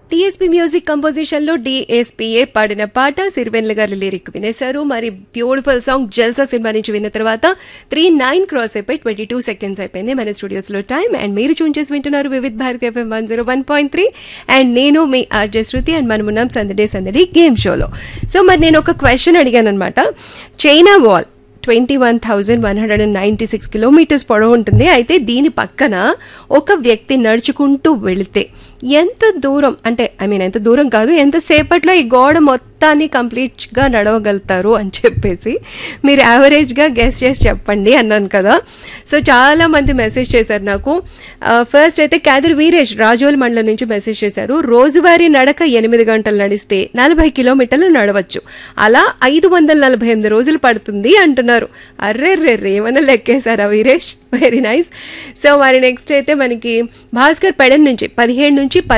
tsp music composition లో డిఎస్పీఏ పాడిన పాట సిరివెన్ల గారి లిరిక్ వినేశారు మరి బ్యూటిఫుల్ సాంగ్ జల్సా సినిమా నుంచి విన్న తర్వాత త్రీ నైన్ క్రాస్ అయిపోయి ట్వంటీ టూ సెకండ్స్ అయిపోయింది మన స్టూడియోస్ లో టైం అండ్ మీరు చూన్ చేసి వింటున్నారు Vividh Bharati F M one zero one point three and నేను మీ ఆర్జే శృతి అండ్ మనం ఉన్నాం సందడే సందడి గేమ్ షోలో సో మరి నేను ఒక క్వశ్చన్ అడిగాను అనమాట China wall twenty one thousand one hundred and ninety six kilometres పొడవు ఉంటుంది అయితే దీని పక్కన ఒక వ్యక్తి నడుచుకుంటూ వెళితే ఎంత దూరం అంటే ఐ మీన్ ఎంత దూరం కాదు ఎంతసేపట్లో ఈ గోడ మొత్తాన్ని కంప్లీట్గా నడవగలుగుతారు అని చెప్పేసి మీరు యావరేజ్గా గెస్ చేసి చెప్పండి అన్నాను కదా సో చాలా మంది మెసేజ్ చేశారు నాకు ఫస్ట్ అయితే క్యాదర్ వీరేష్ రాజోల్ మండలం నుంచి మెసేజ్ చేశారు రోజువారీ నడక ఎనిమిది గంటలు నడిస్తే నలభై కిలోమీటర్లు నడవచ్చు అలా ఐదు వందల నలభై ఎనిమిది రోజులు పడుతుంది అంటున్నారు అర్రే రే రే ఏమన్నా లెక్కేశారా వీరేష్ వెరీ నైస్ సో మరి నెక్స్ట్ అయితే మనకి భాస్కర్ పెడన్ నుంచి పదిహేడు నుంచి